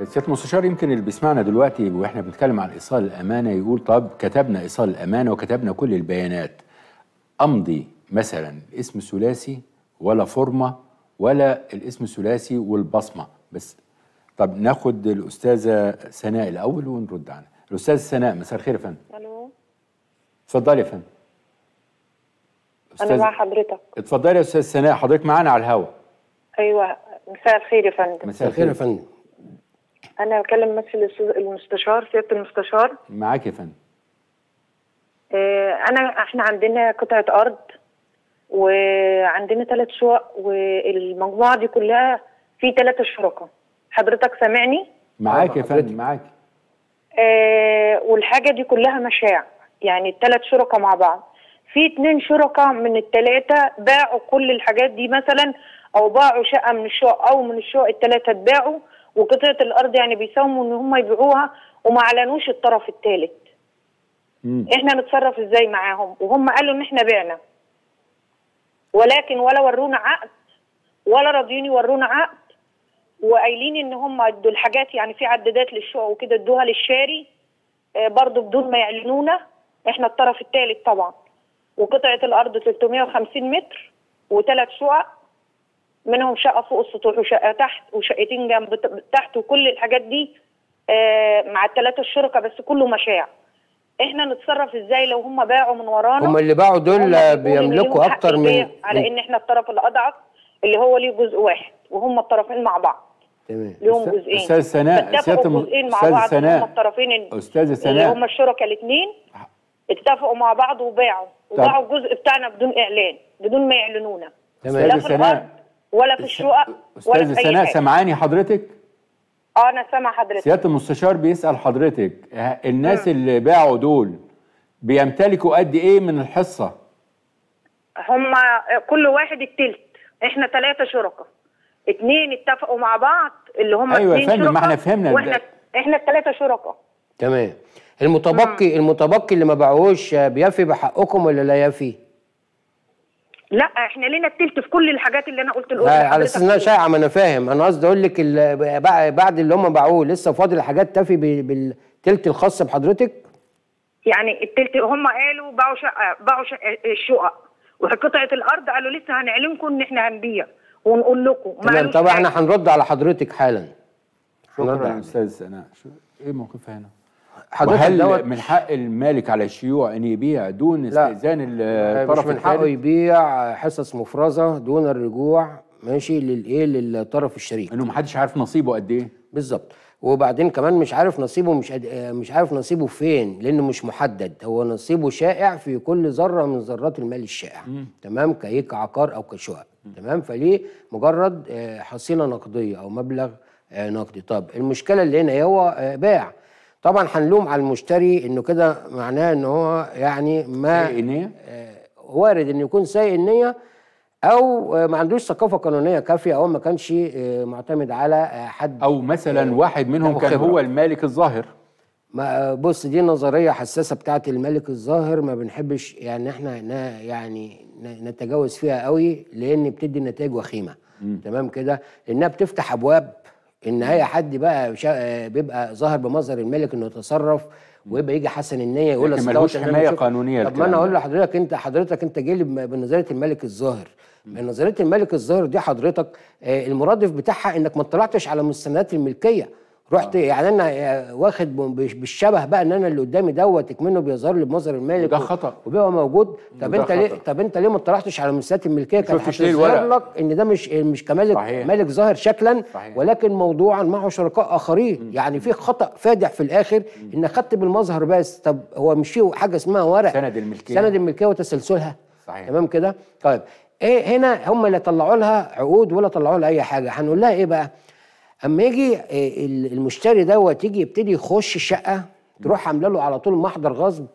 سياده المستشار يمكن اللي بيسمعنا دلوقتي واحنا بنتكلم عن ايصال الامانه يقول طب كتبنا ايصال الامانه وكتبنا كل البيانات امضي مثلا اسم ثلاثي ولا فورمه ولا الاسم الثلاثي والبصمه بس طب ناخد الاستاذه سناء الاول ونرد عنها الاستاذه سناء مساء الخير يا فندم الو اتفضلي يا فندم انا مع حضرتك اتفضلي يا استاذ سناء حضرتك معانا على الهوا ايوه مساء الخير يا فندم مساء الخير يا الخير فندم انا بكلم مثل الأستاذ- المستشار سياده المستشار معاك يا فندم آه، انا احنا عندنا قطعه ارض وعندنا ثلاث شقق والمجموعه دي كلها في ثلاثه شركاء حضرتك سامعني معاك يا مع فندم حضرتك. معاك آه والحاجه دي كلها مشاع يعني الثلاث شركاء مع بعض في اتنين شركاء من الثلاثه باعوا كل الحاجات دي مثلا او باعوا شقه من الشقق او من الشقق الثلاثه اتباعوا وقطعه الارض يعني بيساوموا ان هم يبيعوها وما اعلنوش الطرف الثالث مم. احنا نتصرف ازاي معاهم وهم قالوا ان احنا بعنا ولكن ولا ورونا عقد ولا راضيين يورونا عقد وقايلين ان هم ادوا الحاجات يعني في عدادات للشقق وكده ادوها للشاري آه، برضو بدون ما يعلنونا احنا الطرف الثالث طبعا وقطعه الارض 350 متر وثلاث شقق منهم شقه فوق السطوح وشقه تحت وشقتين جنب تحت وكل الحاجات دي آه، مع الثلاثه الشركاء بس كله مشاع احنا نتصرف ازاي لو هم باعوا من ورانا هم اللي باعوا دول هم بيقولوا إن بيملكوا ليهم حق اكتر البيع من على ان احنا الطرف الاضعف اللي هو ليه جزء واحد وهم الطرفين مع بعض تمام ليهم أستاذ- جزئين أستاذ سناء، سيادة اتفقوا الم- جزئين مع أستاذ بعض سناء، هم الطرفين ال- استاذه اللي سناء هم الشركاء الاثنين اتفقوا مع بعض وباعوا وباعوا الجزء بتاعنا بدون اعلان بدون ما يعلنونا تمام. لا أستاذة في سناء. الارض ولا في الشقق ولا استاذه في اي سناء حاجه سمعاني حضرتك اه انا سامع حضرتك سياده المستشار بيسال حضرتك ه- الناس اللي باعوا دول بيمتلكوا قد ايه من الحصه هم كل واحد التلت احنا ثلاثة شركاء اتنين اتفقوا مع بعض اللي هم أيوة يا اتنين فندم، ما شركاء احنا فهمنا واحنا ده. احنا الثلاثة شركاء تمام المتبقي المتبقي اللي ما باعوش آه، بيفي بحقكم ولا لا يفي؟ لا احنا لينا التلت في كل الحاجات اللي انا قلت لا الاولى على اساس انها شائعه ما انا فاهم انا قصدي اقول لك ال- بع- بعد اللي هم باعوه لسه فاضل حاجات تفي ب- بالتلت الخاص بحضرتك يعني التلت هم قالوا باعوا شقة باعوا شقة الشقق وقطعة الارض قالوا لسه هنعلنكم ان احنا هنبيع ونقول لكم ما تمام قالوش طب حاجة. احنا هنرد على حضرتك حالا هنرد شكرا على- استاذ سناء شو ايه موقفها هنا حضرتك وهل دوت من حق المالك على الشيوع ان يبيع دون لا. استئذان مش الطرف من حقه الثالث يبيع حصص مفرزه دون الرجوع ماشي للايه للطرف الشريك انه محدش عارف نصيبه قد ايه بالظبط وبعدين كمان مش عارف نصيبه مش قد- آه، مش عارف نصيبه فين لانه مش محدد هو نصيبه شائع في كل ذره من ذرات المال الشائع تمام كيك عقار او كشقق تمام فليه مجرد آه، حصيله نقديه او مبلغ آه، نقدي طب المشكله اللي هنا هو آه، باع طبعا هنلوم على المشتري انه كده معناه ان هو يعني ما إيه نية؟ آه، وارد انه يكون سيء النيه او آه، ما عندوش ثقافه قانونيه كافيه او ما كانش آه، معتمد على آه، حد او مثلا واحد منهم له كان خبرة. هو المالك الظاهر ما بص دي نظريه حساسه بتاعت الملك الظاهر ما بنحبش يعني احنا نا يعني ن- نتجاوز فيها قوي لان بتدي نتائج وخيمه تمام كده لانها بتفتح ابواب ان اي حد بقى شا- بيبقى ظاهر بمظهر الملك انه يتصرف ويبقى يجي حسن النيه يقول لكن أصل ملهوش دوت إن أنا حماية شفت- قانونية طب ما الكلام انا اقول ده. لحضرتك انت حضرتك انت جاي لي بم- بنظريه الملك الظاهر نظريه الملك الظاهر دي حضرتك آه، المرادف بتاعها انك ما اطلعتش على مستندات الملكيه رحت يعني انا آه، واخد ب- بش- بالشبه بقى ان انا اللي قدامي دوت اكمنه بيظهر لي بمظهر المالك وده و- خطأ. وبيبقى موجود طب وده انت ليه خطأ. طب انت ليه ما اطلعتش على مستندات الملكيه كانت شفتش ليه هتظهر الورق؟ لك ان ده مش مش كمالك صحيح. مالك ظاهر شكلا صحيح. ولكن موضوعا معه شركاء اخرين يعني في خطا فادح في الاخر انك خدت بالمظهر بس طب هو مش في حاجه اسمها ورق سند الملكية. سند الملكيه وتسلسلها صحيح. تمام كده طيب ايه هنا هم اللي طلعوا لها عقود ولا طلعوا لها اي حاجه هنقول لها ايه بقى اما يجي إيه ال- المشتري دوت يجي يبتدي يخش الشقه تروح عامله له على طول محضر غصب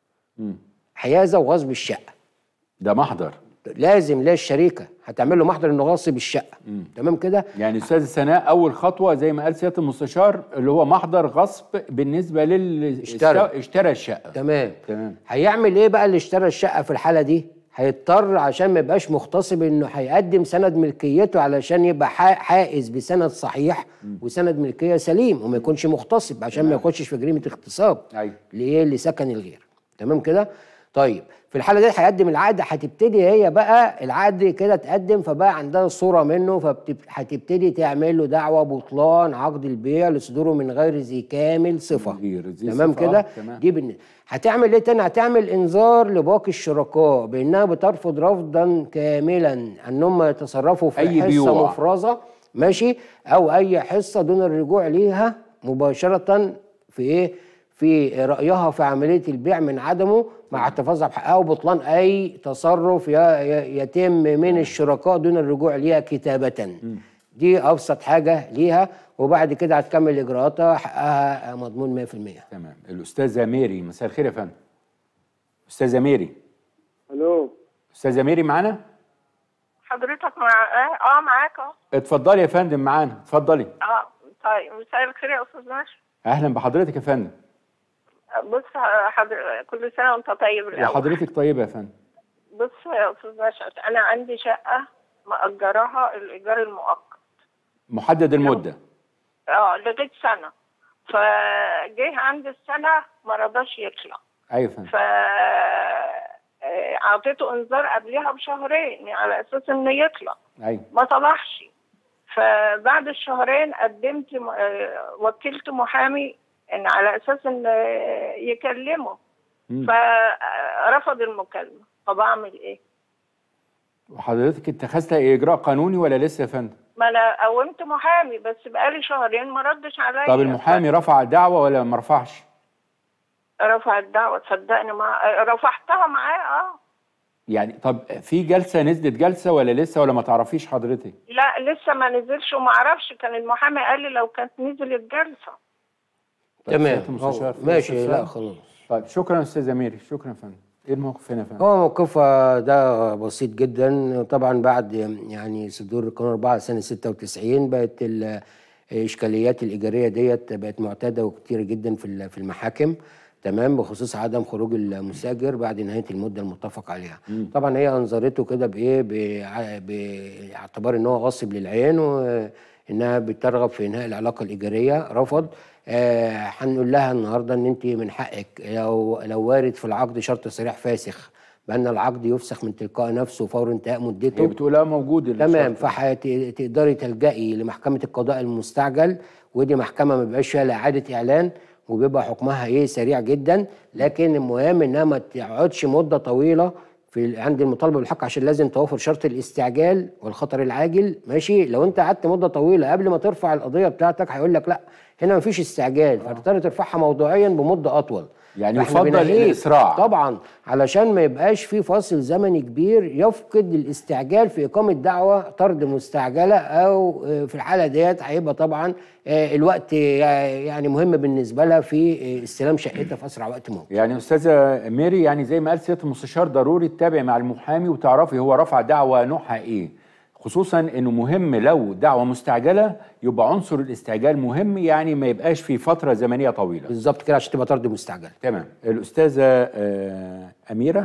حيازه وغصب الشقه ده محضر لازم لا الشريكه هتعمل له محضر انه غاصب الشقه تمام كده يعني استاذ سناء اول خطوه زي ما قال سياده المستشار اللي هو محضر غصب بالنسبه لل اشترى. اشترى الشقه تمام تمام هيعمل ايه بقى اللي اشترى الشقه في الحاله دي هيضطر عشان ما يبقاش مغتصب انه هيقدم سند ملكيته علشان يبقى حا- حائز بسند صحيح وسند ملكيه سليم وما يكونش مغتصب عشان ما يخشش في جريمه اغتصاب أيوة. لايه لسكن الغير تمام كده طيب في الحاله دي هيقدم العقد هتبتدي هي بقى العقد كده تقدم فبقى عندها صوره منه فهتبتدي تعمل له دعوه بطلان عقد البيع لصدوره من غير ذي كامل صفه غير ذي تمام صفة، كده آه، تمام. دي بالن... هتعمل ايه تاني هتعمل انذار لباقي الشركاء بانها بترفض رفضا كاملا انهم يتصرفوا في أي حصه بيوع. مفرزه ماشي او اي حصه دون الرجوع ليها مباشره في ايه في رايها في عمليه البيع من عدمه مع احتفاظها بحقها وبطلان اي تصرف ي- ي- يتم من الشركاء دون الرجوع ليها كتابه دي ابسط حاجه ليها وبعد كده هتكمل اجراءاتها حقها مضمون 100% تمام الاستاذه ميري مساء الخير يا فندم استاذه ميري الو استاذه ميري معانا حضرتك مع اه اه معاك اه اتفضلي يا فندم معانا اتفضلي اه طيب مساء الخير يا استاذ ناشر اهلا بحضرتك يا فندم بص حضر... كل سنه وانت طيب يا الاول حضرتك طيبه يا فندم بص يا استاذ ناشر انا عندي شقه مأجراها الايجار المؤقت محدد المده اه لغايه سنه فجه عند السنه ما رضاش يطلع ايوه يا فندم ف آه، اعطيته انذار قبلها بشهرين على اساس انه يطلع ايوه ما طلعش فبعد الشهرين قدمت م- آه، وكلت محامي ان على اساس ان آه، يكلمه مم. فرفض المكالمه طب اعمل ايه؟ وحضرتك اتخذت اجراء قانوني ولا لسه يا فندم ما انا قومت محامي بس بقالي شهرين ما ردش عليا طب المحامي رفع دعوه ولا ما رفعش رفع الدعوه تصدقني مع... رفعتها معاه اه يعني طب في جلسه نزلت جلسه ولا لسه ولا ما تعرفيش حضرتك لا لسه ما نزلش وما اعرفش كان المحامي قال لي لو كانت نزلت جلسه طيب، تمام سيادة المستشار، هو- في ماشي استفسار؟ لا خلاص طيب شكرا استاذه ميري شكرا يا فندم ايه الموقف هنا يا فندم هو موقفها ده بسيط جدا طبعا بعد يعني صدور القانون 4 سنه 96 بقت ال- الاشكاليات الايجاريه ديت بقت معتاده وكتيره جدا في ال- في المحاكم تمام بخصوص عدم خروج المستاجر بعد نهايه المده المتفق عليها طبعا هي انظرته كده بايه بع- باعتبار ان هو غاصب للعين وانها بترغب في انهاء العلاقه الايجاريه رفض آه، هنقول لها النهارده ان انت من حقك لو لو وارد في العقد شرط صريح فاسخ بان العقد يفسخ من تلقاء نفسه فور انتهاء مدته هي بتقول اه موجود تمام الشرط. فتقدري تلجئي لمحكمه القضاء المستعجل ودي محكمه ما بيبقاش فيها لا اعاده اعلان وبيبقى حكمها ايه سريع جدا لكن المهم انها ما تقعدش مده طويله في عند المطالبه بالحق عشان لازم توفر شرط الاستعجال والخطر العاجل ماشي لو انت قعدت مده طويله قبل ما ترفع القضيه بتاعتك هيقول لك لا هنا مفيش استعجال فتضطر ترفعها موضوعيا بمده اطول يعني فإحنا يفضل بنهيك. الإسراع. طبعا علشان ما يبقاش في فاصل زمني كبير يفقد الاستعجال في اقامه دعوه طرد مستعجله او آه، في الحاله ديت هيبقى طبعا آه، الوقت آه، يعني مهم بالنسبه لها في آه، استلام شقتها في اسرع وقت ممكن يعني استاذه ميري يعني زي ما قال سياده المستشار ضروري تتابعي مع المحامي وتعرفي هو رفع دعوه نوعها ايه خصوصا انه مهم لو دعوه مستعجله يبقى عنصر الاستعجال مهم يعني ما يبقاش في فتره زمنيه طويله بالظبط كده عشان تبقى طرد مستعجل تمام الاستاذه آه، اميره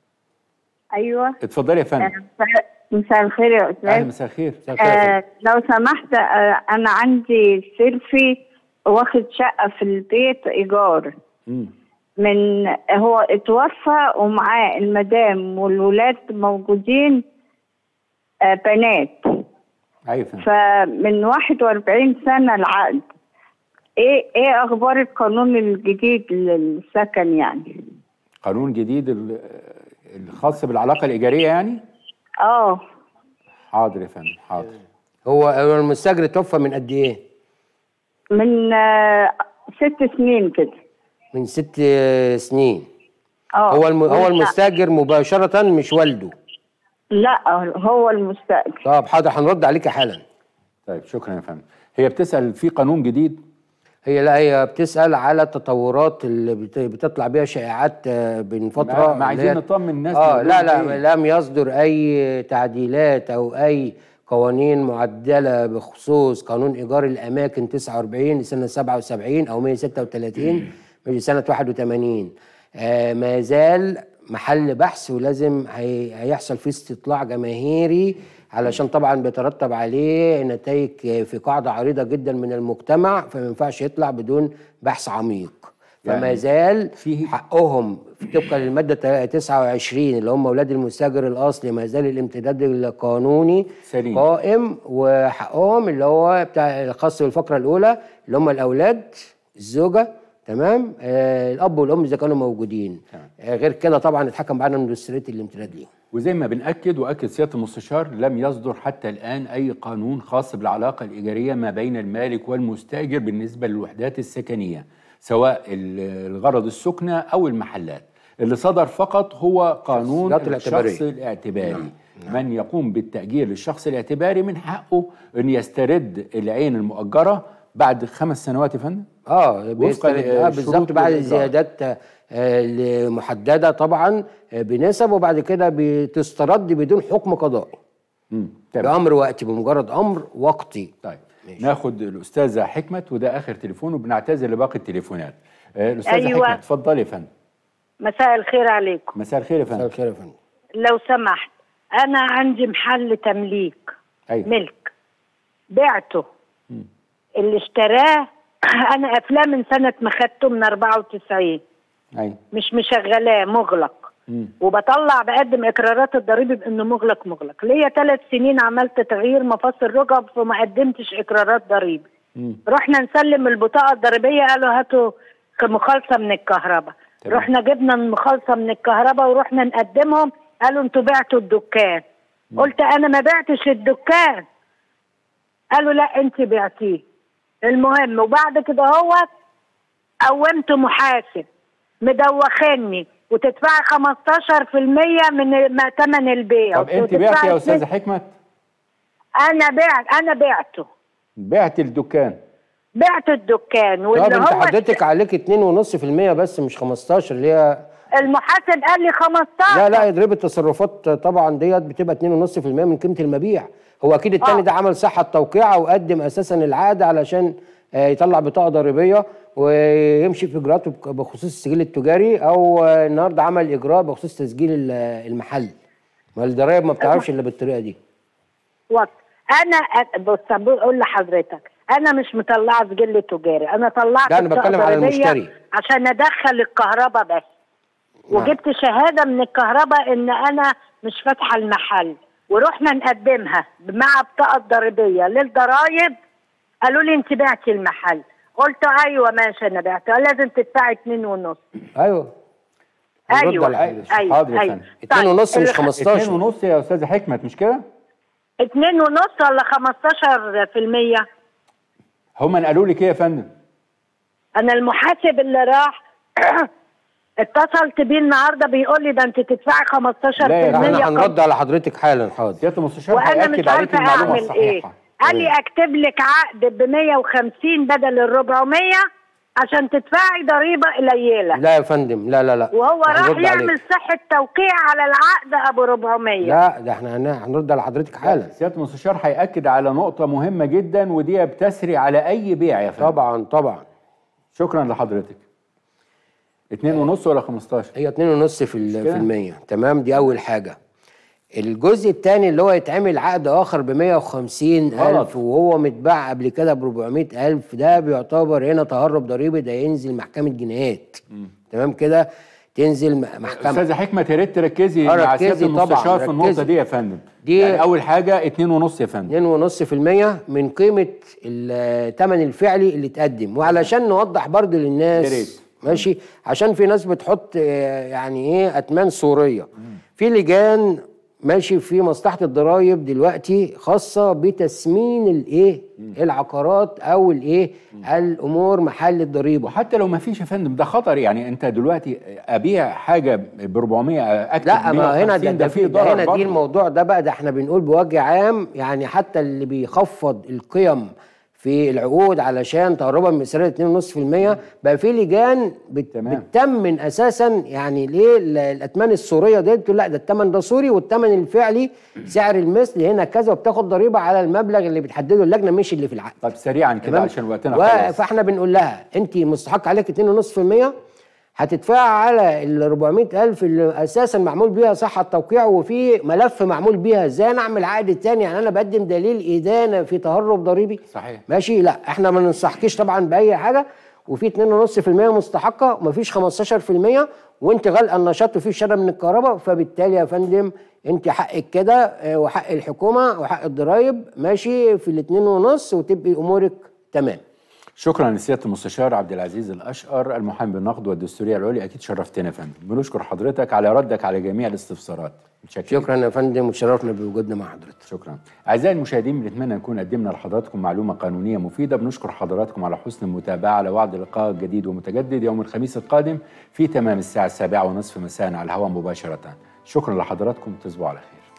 ايوه اتفضلي يا فندم مساء الخير يا اهلا استاذ مساء الخير آه لو سمحت آه انا عندي سيلفي واخد شقه في البيت ايجار مم. من هو اتوفى ومعاه المدام والولاد موجودين آه بنات ايوه فندم فمن 41 سنه العقد ايه ايه اخبار القانون الجديد للسكن يعني قانون جديد ال- الخاص بالعلاقه الايجاريه يعني اه حاضر يا فندم حاضر هو هو المستاجر توفى من قد ايه؟ من آه ست سنين كده من ست آه، سنين اه هو الم... هو لا. المستاجر مباشره مش والده لا هو المستأجر طب حاضر هنرد عليك حالا طيب شكرا يا فندم هي بتسال في قانون جديد هي لا هي بتسأل على التطورات اللي بت- بتطلع بيها شائعات آه، من فترة ما- ما اللي عايزين هي- نطمن الناس اه اللي لا بيقولوا لا إيه؟ لم يصدر أي تعديلات أو أي قوانين معدلة بخصوص قانون إيجار الأماكن 49 لسنة 77 أو 136 من سنة 81 آه ما زال محل بحث ولازم هي هيحصل فيه استطلاع جماهيري علشان طبعا بيترتب عليه نتائج في قاعده عريضه جدا من المجتمع فما ينفعش يطلع بدون بحث عميق فما يعني يزال فيه- حقهم طبقا للماده 29 اللي هم اولاد المستاجر الاصلي ما يزال الامتداد القانوني سليم. قائم وحقهم اللي هو بتاع الخاص بالفقره الاولى اللي هم الاولاد الزوجه تمام آه الاب والام اذا كانوا موجودين آه غير كده طبعا اتحكم بعدم مديريه الامتداد ليهم وزي ما بنأكد وأكد سيادة المستشار لم يصدر حتى الآن أي قانون خاص بالعلاقة الإيجارية ما بين المالك والمستأجر بالنسبة للوحدات السكنية سواء ال- الغرض السكنة أو المحلات اللي صدر فقط هو قانون الشخصيات الاعتبارية. الشخص الاعتباري من يقوم بالتأجير للشخص الاعتباري من حقه أن يسترد العين المؤجرة بعد خمس سنوات يا فندم اه بيستند اه للشروط بالظبط بعد والإجراءات. زيادات آه محدده طبعا آه بنسب وبعد كده بتسترد بدون حكم قضائي مم. تمام. بامر وقتي بمجرد امر وقتي طيب ناخد الاستاذه حكمت وده اخر تليفون وبنعتذر لباقي التليفونات آه، الاستاذه أيوة. حكمت اتفضلي يا فندم مساء الخير عليكم مساء الخير يا مساء فندم الخير يا فندم لو سمحت انا عندي محل تمليك ايوه ملك بعته اللي اشتراه انا قافلاه من سنه ما خدته من 94 ايوه مش مشغلاه مغلق مم. وبطلع بقدم اقرارات الضريبه بانه مغلق مغلق ليا ثلاث سنين عملت تغيير مفاصل ركب فما قدمتش اقرارات ضريبه مم. رحنا نسلم البطاقه الضريبيه قالوا هاتوا مخالصه من الكهرباء تمام. رحنا جبنا المخالصه من الكهرباء ورحنا نقدمهم قالوا انتوا بعتوا الدكان قلت انا ما بعتش الدكان قالوا لا انت بعتيه المهم وبعد كده هو قومت محاسب مدوخني وتدفعي 15% من ما ثمن البيع طب انت وتدفعي بعتي يا اتنين- استاذه حكمت انا بعت انا بعته بعت الدكان بعت الدكان طب واللي انت هو حضرتك عليك 2.5% بس مش 15 اللي هي المحاسب قال لي 15 لا لا اضرب التصرفات طبعا ديت بتبقى 2.5% من قيمه المبيع هو اكيد التاني آه. ده عمل صحه توقيعه وقدم اساسا العقد علشان آه، يطلع بطاقه ضريبيه ويمشي في اجراءاته بك- بخصوص السجل التجاري او آه، النهارده عمل اجراء بخصوص تسجيل ال- المحل ما الضرايب ما بتعرفش الا بالطريقه دي وقت انا أ- بص بقول لحضرتك انا مش مطلعه سجل تجاري انا طلعت لا، أنا بطاقة بتكلم على ضريبية المشتري. عشان ادخل الكهرباء بس وجبت شهاده من الكهرباء ان انا مش فاتحه المحل ورحنا نقدمها مع بطاقه ضريبيه للضرايب قالوا لي انت بعتي المحل قلت ايوه ماشي انا بعته لازم تدفعي اتنين ونص ايوه هنرد ايوه على حضرتك. ايوه حاضر يا ايوه فندم. اتنين ونص مش الخ- 15 اتنين ونص يا استاذه حكمت مش كده اتنين ونص ولا 15 في المية هم قالوا لك ايه يا فندم انا المحاسب اللي راح اتصلت بيه النهارده بيقول لي ده انت تدفعي 15% لا يا لا، احنا قبل- هنرد على حضرتك حالا حاضر سياده المستشار وانا هياكد مش عليك عارفه المعلومه اعمل ايه الصحيحه قال لي اكتب لك عقد ب 150 بدل ال 400 عشان تدفعي ضريبه قليله لا يا فندم لا لا لا وهو راح هنرد يعمل عليك. صحه توقيع على العقد ابو 400 لا ده احنا هن- هنرد على حضرتك حالا سياده المستشار هياكد على نقطه مهمه جدا ودي بتسري على اي بيع يا فندم طبعا طبعا شكرا لحضرتك اتنين ونص ولا 15 هي 2.5 في ال- كده؟ في المية تمام دي اول حاجه الجزء الثاني اللي هو يتعمل عقد اخر ب 150 غلط. الف وهو متباع قبل كده ب 400 الف ده بيعتبر هنا تهرب ضريبي ده ينزل محكمه جنايات تمام كده تنزل م- محكمه استاذه حكمه يا ريت تركزي آه، مع ركزي سياده طبعاً، المستشار في النقطه ركزي. دي يا فندم دي- يعني اول حاجه اتنين ونص يا فندم 2.5% من قيمه الثمن الفعلي اللي اتقدم وعلشان نوضح برضه يا للناس ريت. ماشي عشان في ناس بتحط آه، يعني ايه اتمان صوريه في لجان ماشي في مصلحه الضرايب دلوقتي خاصه بتسمين الايه العقارات او الايه الامور محل الضريبه وحتى لو ما فيش يا فندم ده خطر يعني انت دلوقتي ابيع حاجه ب 400 اكتب لا ما هنا ده, 150 ده, في في ده ضرر هنا برضه. دي الموضوع ده بقى ده احنا بنقول بوجه عام يعني حتى اللي بيخفض القيم في العقود علشان تهربها من مسألة 2.5% بقى في لجان بت تمام. بتتمن اساسا يعني ليه ال- الاتمان السوريه دي بتقول لا ده الثمن ده سوري والثمن الفعلي سعر المثل هنا كذا وبتاخد ضريبه على المبلغ اللي بتحدده اللجنه مش اللي في العقد طب سريعا كده تمام عشان وقتنا و- خلاص فاحنا بنقول لها انت مستحق عليك 2.5% هتدفع على ال 400 ألف اللي أساسا معمول بيها صحة توقيع وفي ملف معمول بيها ازاي أنا أعمل عقد تاني يعني أنا بقدم دليل إدانة في تهرب ضريبي صحيح ماشي لا احنا ما ننصحكيش طبعا بأي حاجة وفي 2.5% مستحقة ومفيش 15% وانت غالقة النشاط وفي شراء من الكهرباء فبالتالي يا فندم انت حقك كده اه، وحق الحكومة وحق الضرايب ماشي في الاتنين ونص وتبقي أمورك تمام شكرا لسياده المستشار عبد العزيز الاشقر المحامي بالنقد والدستوريه العليا اكيد شرفتنا يا فندم بنشكر حضرتك على ردك على جميع الاستفسارات متشكرين. شكرا يا فندم وتشرفنا بوجودنا مع حضرتك شكرا اعزائي المشاهدين بنتمنى نكون قدمنا لحضراتكم معلومه قانونيه مفيده بنشكر حضراتكم على حسن المتابعه على وعد لقاء جديد ومتجدد يوم الخميس القادم في تمام الساعه السابعه ونصف مساء على الهواء مباشره شكرا لحضراتكم تصبحوا على خير